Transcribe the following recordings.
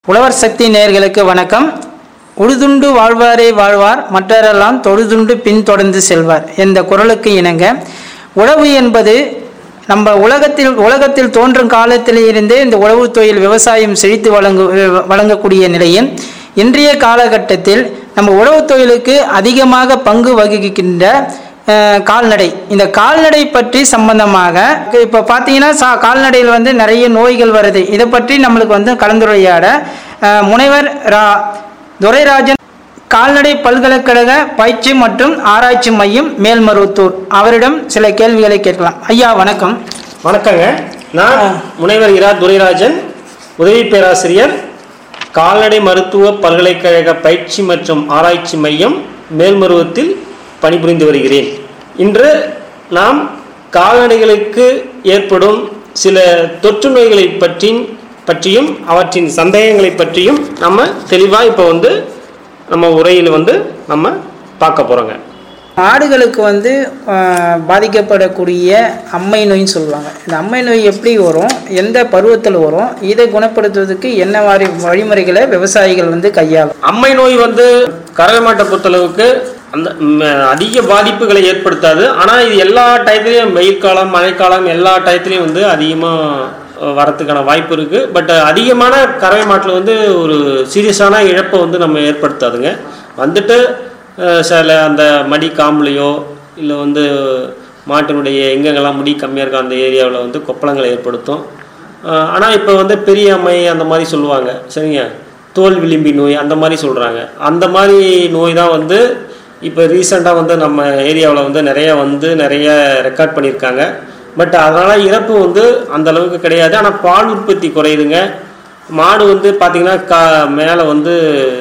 உழவர் சக்தி நேயர்களுக்கு வணக்கம் உழுதுண்டு வாழ்வாரே வாழ்வார் மற்றரெல்லாம் தொழுதுண்டு பின்தொடர்ந்து செல்வார் என்ற குரலுக்கு இணங்க உழவு என்பது நம்ம உலகத்தில் உலகத்தில் தோன்றும் காலத்தில் இருந்தே இந்த உழவு தொழில் விவசாயம் செழித்து வழங்கு வழங்கக்கூடிய நிலையில் இன்றைய காலகட்டத்தில் நம்ம உழவு தொழிலுக்கு அதிகமாக பங்கு வகிக்கின்ற அஹ், கால்நடை இந்த கால்நடை பற்றி சம்பந்தமாக இப்போ பார்த்தீங்கன்னா சா கால்நடையில் வந்து நிறைய நோய்கள் வருது இதை பற்றி நம்மளுக்கு வந்து கலந்துரையாட அஹ், முனைவர் ரா துரைராஜன் கால்நடை பல்கலைக்கழக பயிற்சி மற்றும் ஆராய்ச்சி மையம் மேல்மருவத்தூர் அவரிடம் சில கேள்விகளை கேட்கலாம் ஐயா வணக்கம் வணக்கங்க நான் முனைவர் இரா துரைராஜன் உதவி பேராசிரியர் கால்நடை மருத்துவ பல்கலைக்கழக பயிற்சி மற்றும் ஆராய்ச்சி மையம் மேல்மருவத்தில் பணிபுரிந்து வருகிறேன் இன்று நாம் கால்நடைகளுக்கு ஏற்படும் சில தொற்று நோய்களை பற்றி பற்றியும் அவற்றின் சந்தேகங்களை பற்றியும் நம்ம தெளிவாக இப்போ வந்து நம்ம உரையில் வந்து நம்ம பார்க்க போகிறோங்க ஆடுகளுக்கு வந்து அஹ், பாதிக்கப்படக்கூடிய அம்மை நோயின்னு சொல்லுவாங்க இந்த அம்மை நோய் எப்படி வரும் எந்த பருவத்தில் வரும் இதை குணப்படுத்துவதற்கு என்ன மாதிரி வழிமுறைகளை விவசாயிகள் வந்து கையாளும் அம்மை நோய் வந்து கறவை மாட்டை பொறுத்தளவுக்கு அந்த ம், அதிக பாதிப்புகளை ஏற்படுத்தாது ஆனால் இது எல்லா டயத்துலையும் வெயில் காலம் மழைக்காலம் எல்லா டயத்துலையும் வந்து அதிகமாக வரத்துக்கான வாய்ப்பு இருக்குது பட் அதிகமான கறவை மாட்டில் வந்து ஒரு சீரியஸான இழப்பை வந்து நம்ம ஏற்படுத்தாதுங்க வந்துட்டு அஹ், சில அந்த மடி காம்புலையோ இல்லை வந்து மாட்டினுடைய எங்கெங்கெல்லாம் முடி கம்மியாக இருக்கோ அந்த ஏரியாவில் வந்து கொப்பளங்களை ஏற்படுத்தும் ஆனால் இப்போ வந்து பெரிய அம்மை அந்த மாதிரி சொல்லுவாங்க சரிங்க தோல் விளிம்பி நோய் அந்த மாதிரி சொல்கிறாங்க அந்த மாதிரி நோய் தான் வந்து இப்போ ரீசெண்டாக வந்து நம்ம ஏரியாவில் வந்து நிறைய வந்து நிறைய ரெக்கார்ட் பண்ணியிருக்காங்க பட் அதனால் இறப்பு வந்து அந்த அளவுக்கு கிடையாது ஆனால் பால் உற்பத்தி குறையுதுங்க மாடு வந்து பார்த்திங்கன்னா கா மேலே வந்து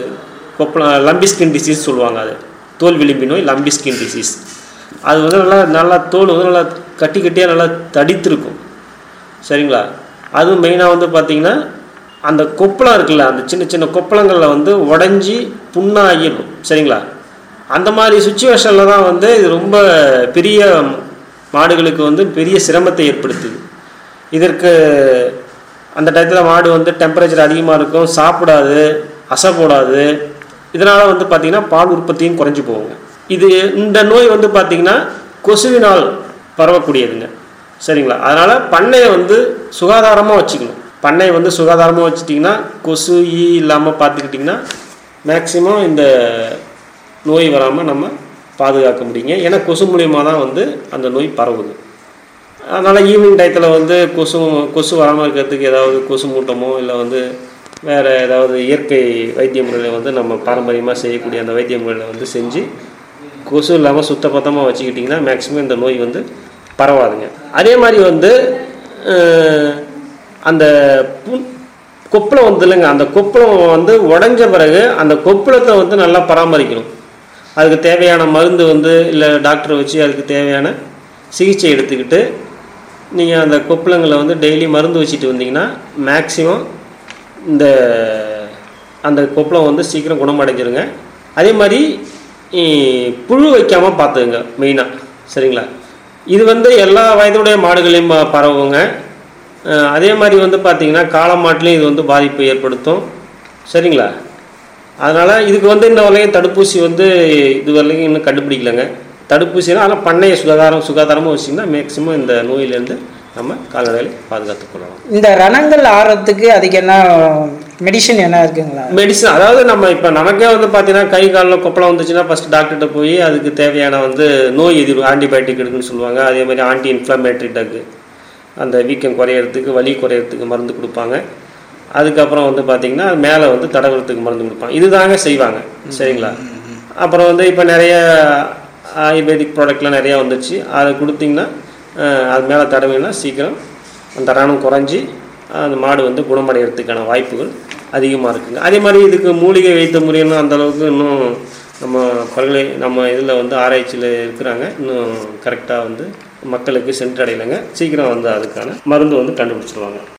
கொப்பள லம்பி ஸ்கின் டிசீஸ் சொல்லுவாங்க அது தோல் விளிம்பி நோய் லம்பி ஸ்கின் டிசீஸ் அது வந்து நல்லா நல்லா தோல் வந்து நல்லா கட்டி கட்டியாக நல்லா தடித்திருக்கும் சரிங்களா அதுவும் மெயினாக வந்து பார்த்தீங்கன்னா அந்த கொப்பளம் இருக்குல்ல அந்த சின்ன சின்ன கொப்பளங்களில் வந்து உடஞ்சி புண்ணாகிடும் சரிங்களா அந்த மாதிரி சுச்சுவேஷனில் தான் வந்து இது ரொம்ப பெரிய மாடுகளுக்கு வந்து பெரிய சிரமத்தை ஏற்படுத்துது இதற்கு அந்த டயத்தில் மாடு வந்து டெம்பரேச்சர் அதிகமாக இருக்கும் சாப்பிடாது அசை போடாது இதனால் வந்து பார்த்திங்கன்னா பால் உற்பத்தியும் குறைஞ்சி போகுங்க இது இந்த நோய் வந்து பார்த்திங்கன்னா கொசுவினால் பரவக்கூடியதுங்க சரிங்களா அதனால் பண்ணையை வந்து சுகாதாரமாக வச்சுக்கணும் பண்ணையை வந்து சுகாதாரமாக வச்சுட்டிங்கன்னா கொசு ஈ இல்லாமல் பார்த்துக்கிட்டிங்கன்னா மேக்சிமம் இந்த நோய் வராமல் நம்ம பாதுகாக்க முடியுங்க ஏன்னா கொசு மூலியமாக தான் வந்து அந்த நோய் பரவுது அதனால் ஈவினிங் டயத்தில் வந்து கொசு கொசு வராமல் இருக்கிறதுக்கு ஏதாவது கொசு மூட்டமோ இல்லை வந்து வேறு ஏதாவது இயற்கை வைத்திய முறையில் வந்து நம்ம பாரம்பரியமாக செய்யக்கூடிய அந்த வைத்திய முறையில் வந்து செஞ்சு கொசு இல்லாமல் சுத்தபத்தமாக வச்சுக்கிட்டிங்கன்னா மேக்ஸிமம் இந்த நோய் வந்து பரவாதுங்க அதே மாதிரி வந்து அஹ், அந்த புண் கொப்பளம் வந்து இல்லைங்க அந்த கொப்பளம் வந்து உடஞ்ச பிறகு அந்த கொப்பளத்தை வந்து நல்லா பராமரிக்கணும் அதுக்கு தேவையான மருந்து வந்து இல்லை டாக்டரை வச்சு அதுக்கு தேவையான சிகிச்சை எடுத்துக்கிட்டு நீங்கள் அந்த கொப்பளங்களை வந்து டெய்லி மருந்து வச்சுட்டு வந்தீங்கன்னா மேக்ஸிமம் இந்த அந்த கொப்பளம் வந்து சீக்கிரம் குணமடைஞ்சிருங்க அதே மாதிரி இ, புழு வைக்காமல் பார்த்துக்குங்க மெயினாக சரிங்களா இது வந்து எல்லா வயதுடைய மாடுகளையும் ப- பரவுங்க அஹ், அதே மாதிரி வந்து பார்த்தீங்கன்னா காளை மாட்டுலேயும் இது வந்து பாதிப்பை ஏற்படுத்தும் சரிங்களா அதனால் இதுக்கு வந்து இந்த வரையும் தடுப்பூசி வந்து இது வரையும் இன்னும் கண்டுபிடிக்கலங்க தடுப்பூசினா ஆனால் பண்ணையை சுகாதாரம் சுகாதாரமாக வச்சிங்கன்னா மேக்ஸிமம் இந்த நோயிலேருந்து நம்ம கால்நடைகளை பாதுகாத்துக் கொள்ளலாம் இந்த ரணங்கள் ஆறதுக்கு அதுக்கு என்ன மெடிசின் என்ன இருக்குங்களா மெடிசன் அதாவது நம்ம இப்போ நமக்கே வந்து பார்த்தீங்கன்னா கை காலில் கொப்பளம் வந்துச்சுன்னா ஃபஸ்ட் டாக்டர்கிட்ட போய் அதுக்கு தேவையான வந்து நோய் எதிர்ப்பு ஆன்டிபயோட்டிக் எடுக்குன்னு சொல்லுவாங்க அதே மாதிரி ஆன்டி இன்ஃப்ளமேட்டரி ட்ரக்கு அந்த வீக்கம் குறையிறதுக்கு வலி குறையிறதுக்கு மருந்து கொடுப்பாங்க அதுக்கப்புறம் வந்து பார்த்திங்கன்னா மேலே வந்து தடவுறதுக்கு மருந்து கொடுப்பாங்க இதுதாங்க செய்வாங்க சரிங்களா அப்புறம் வந்து இப்போ நிறைய ஆயுர்வேதிக் ப்ராடக்ட்லாம் நிறையா வந்துச்சு அதை கொடுத்தீங்கன்னா அஹ், அது மேலே தடவினா சீக்கிரம் அந்த ரணம் குறைஞ்சி அந்த மாடு வந்து குணமடைகிறதுக்கான வாய்ப்புகள் அதிகமாக இருக்குங்க அதே மாதிரி இதுக்கு மூலிகை வைத்த முறையெல்லாம் அந்த அளவுக்கு இன்னும் நம்ம பல்கலை நம்ம இதில் வந்து ஆராய்ச்சியில் இருக்கிறாங்க இன்னும் கரெக்டாக வந்து மக்களுக்கு சென்றடையலைங்க சீக்கிரம் வந்து அதுக்கான மருந்து வந்து கண்டுபிடிச்சிருவாங்க